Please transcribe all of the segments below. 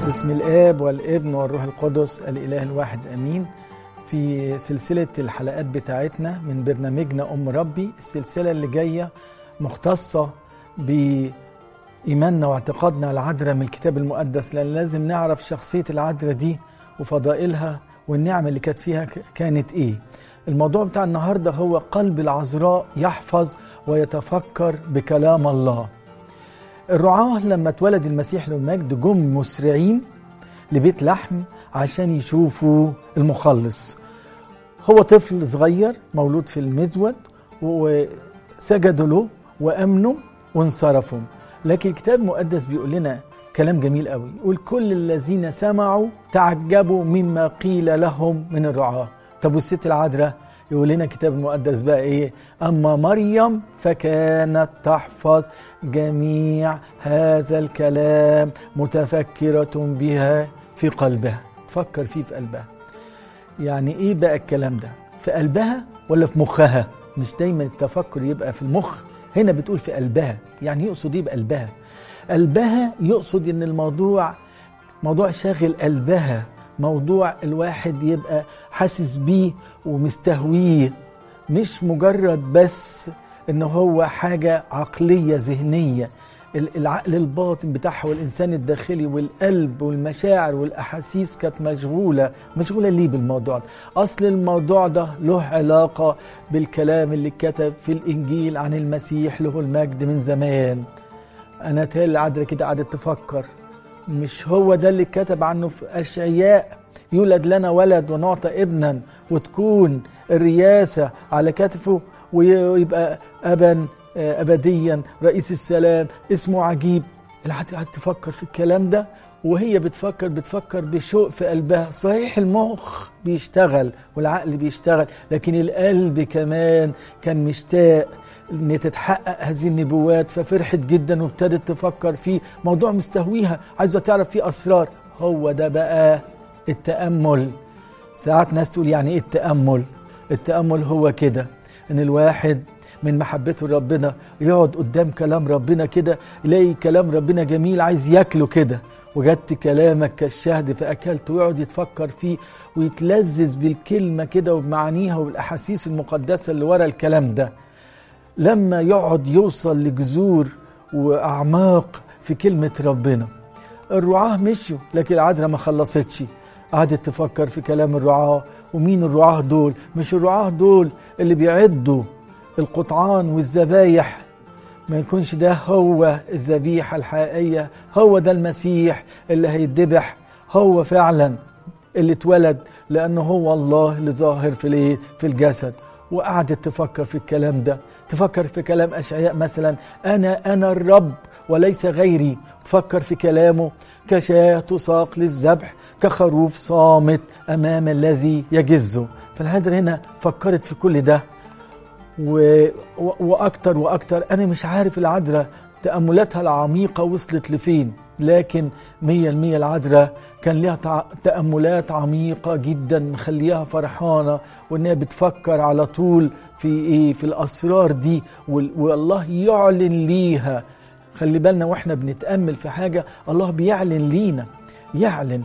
باسم الاب والابن والروح القدس الاله الواحد امين في سلسله الحلقات بتاعتنا من برنامجنا ام ربي السلسله اللي جايه مختصه بايماننا واعتقادنا العذراء من الكتاب المقدس لان لازم نعرف شخصيه العذراء دي وفضائلها والنعمه اللي كانت فيها كانت ايه الموضوع بتاع النهارده هو قلب العذراء يحفظ ويتفكر بكلام الله الرعاة لما اتولد المسيح له المجد جم مسرعين لبيت لحم عشان يشوفوا المخلص هو طفل صغير مولود في المزود وسجدوا له وامنوا وانصرفوا لكن الكتاب المقدس بيقول لنا كلام جميل قوي يقول كل الذين سمعوا تعجبوا مما قيل لهم من الرعاة طب والست العذراء يقول لنا الكتاب المقدس بقى ايه اما مريم فكانت تحفظ جميع هذا الكلام متفكرة بها في قلبها تفكر فيه في قلبها يعني ايه بقى الكلام ده في قلبها ولا في مخها مش دايما التفكر يبقى في المخ هنا بتقول في قلبها يعني يقصد ايه بقلبها قلبها يقصد ان الموضوع موضوع شاغل قلبها موضوع الواحد يبقى حاسس بيه ومستهويه مش مجرد بس ان هو حاجة عقلية ذهنية العقل الباطن بتاعها والإنسان الداخلي والقلب والمشاعر والأحاسيس كانت مشغولة مشغولة ليه بالموضوع ده أصل الموضوع ده له علاقة بالكلام اللي اتكتب في الإنجيل عن المسيح له المجد من زمان أنا تالي العذراء كده قعدت تفكر مش هو ده اللي اتكتب عنه في أشعياء يولد لنا ولد ونعطى ابنا وتكون الرياسة على كتفه ويبقى أبا أبديا رئيس السلام اسمه عجيب العذراء قعدت تفكر في الكلام ده وهي بتفكر بتفكر بشوق في قلبها صحيح المخ بيشتغل والعقل بيشتغل لكن القلب كمان كان مشتاق ان تتحقق هذه النبوات ففرحت جدا وابتدت تفكر فيه موضوع مستهويها عايزه تعرف فيه اسرار هو ده بقى التامل ساعات ناس تقول يعني ايه التامل التامل هو كده ان الواحد من محبته لربنا يقعد قدام كلام ربنا كده يلاقي كلام ربنا جميل عايز ياكله كده وجدت كلامك كالشهد فاكلته ويقعد يتفكر فيه ويتلذذ بالكلمه كده وبمعانيها وبالاحاسيس المقدسه اللي ورا الكلام ده لما يقعد يوصل لجذور واعماق في كلمه ربنا الرعاه مشوا لكن العذراء ما خلصتش قعدت تفكر في كلام الرعاه ومين الرعاه دول مش الرعاه دول اللي بيعدوا القطعان والذبايح ما يكونش ده هو الذبيحة الحقيقية هو ده المسيح اللي هيتذبح هو فعلا اللي اتولد لأنه هو الله اللي ظاهر في الايه في الجسد وقعدت تفكر في الكلام ده تفكر في كلام أشعياء مثلا أنا أنا الرب وليس غيري تفكر في كلامه كشاة تساق للذبح كخروف صامت أمام الذي يجزه فالهدر هنا فكرت في كل ده و... و... وأكتر وأكتر أنا مش عارف العذراء تأملاتها العميقة وصلت لفين لكن مية المية العذراء كان لها تع... تأملات عميقة جدا مخليها فرحانة وإنها بتفكر على طول في إيه في الأسرار دي وال... والله يعلن ليها خلي بالنا واحنا بنتأمل في حاجة الله بيعلن لينا يعلن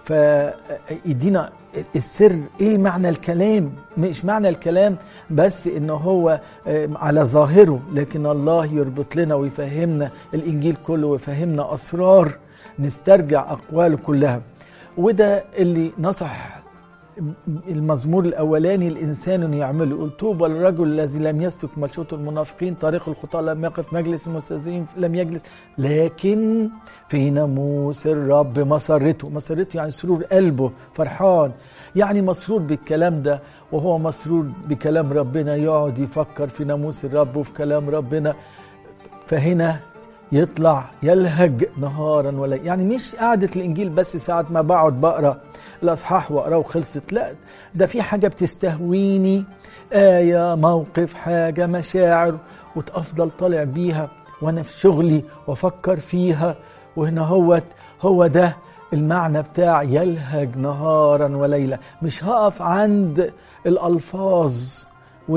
فيدينا السر ايه معنى الكلام مش معنى الكلام بس انه هو على ظاهره لكن الله يربط لنا ويفهمنا الانجيل كله ويفهمنا اسرار نسترجع اقواله كلها وده اللي نصح المزمور الاولاني الانسان انه يعمله يقول طوبى للرجل الذي لم يسلك مشوط المنافقين طريق الخطاه لم يقف مجلس المستهزئين لم يجلس لكن في ناموس الرب مسرته مسرته يعني سرور قلبه فرحان يعني مسرور بالكلام ده وهو مسرور بكلام ربنا يقعد يفكر في ناموس الرب وفي كلام ربنا فهنا يطلع يلهج نهارا ولا يعني مش قعدة الإنجيل بس ساعة ما بقعد بقرا الأصحاح وأقراه وخلصت لا ده في حاجة بتستهويني آية موقف حاجة مشاعر وتفضل طالع بيها وأنا في شغلي وأفكر فيها وهنا هو هو ده المعنى بتاع يلهج نهارا وليلة مش هقف عند الألفاظ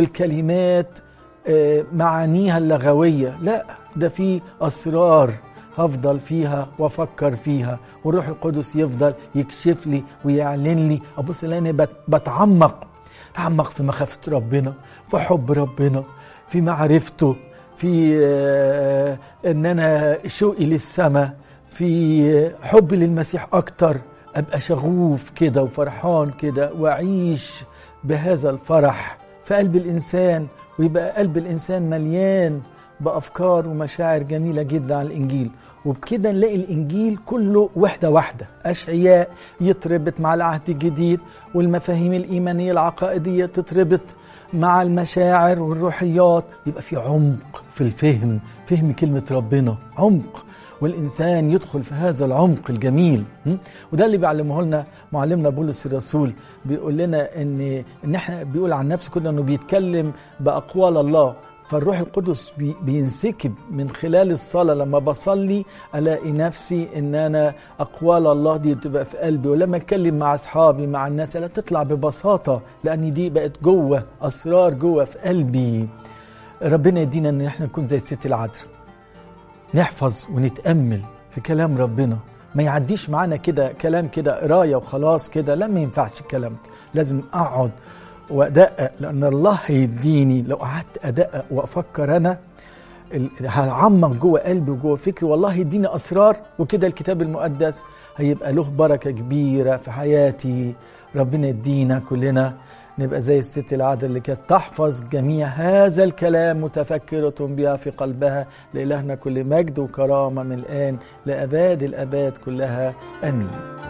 والكلمات معانيها اللغوية لا ده في أسرار هفضل فيها وافكر فيها والروح القدس يفضل يكشف لي ويعلن لي ابص الاقي بتعمق اتعمق في مخافه ربنا في حب ربنا في معرفته في آه، ان انا شوقي للسماء في حبي للمسيح اكتر ابقى شغوف كده وفرحان كده واعيش بهذا الفرح في قلب الانسان ويبقى قلب الانسان مليان بافكار ومشاعر جميله جدا على الانجيل وبكده نلاقي الانجيل كله وحده واحده اشعياء يتربط مع العهد الجديد والمفاهيم الايمانيه العقائديه تتربط مع المشاعر والروحيات يبقى في عمق في الفهم فهم كلمه ربنا عمق والإنسان يدخل في هذا العمق الجميل وده اللي بيعلمه لنا معلمنا بولس الرسول بيقول لنا ان ان احنا بيقول عن نفسه كده انه بيتكلم باقوال الله فالروح القدس بينسكب من خلال الصلاة لما بصلي ألاقي نفسي إن أنا أقوال الله دي بتبقى في قلبي ولما أتكلم مع أصحابي مع الناس لا تطلع ببساطة لأن دي بقت جوه أسرار جوه في قلبي ربنا يدينا إن إحنا نكون زي الست العذراء نحفظ ونتأمل في كلام ربنا ما يعديش معانا كده كلام كده قرايه وخلاص كده لا ما ينفعش الكلام لازم اقعد وادقق لان الله هيديني لو قعدت ادقق وافكر انا هعمق جوه قلبي وجوه فكري والله يديني اسرار وكده الكتاب المقدس هيبقى له بركه كبيره في حياتي ربنا يدينا كلنا نبقى زي الست العادة اللي كانت تحفظ جميع هذا الكلام متفكرة بها في قلبها لإلهنا كل مجد وكرامة من الآن لأباد الأباد كلها أمين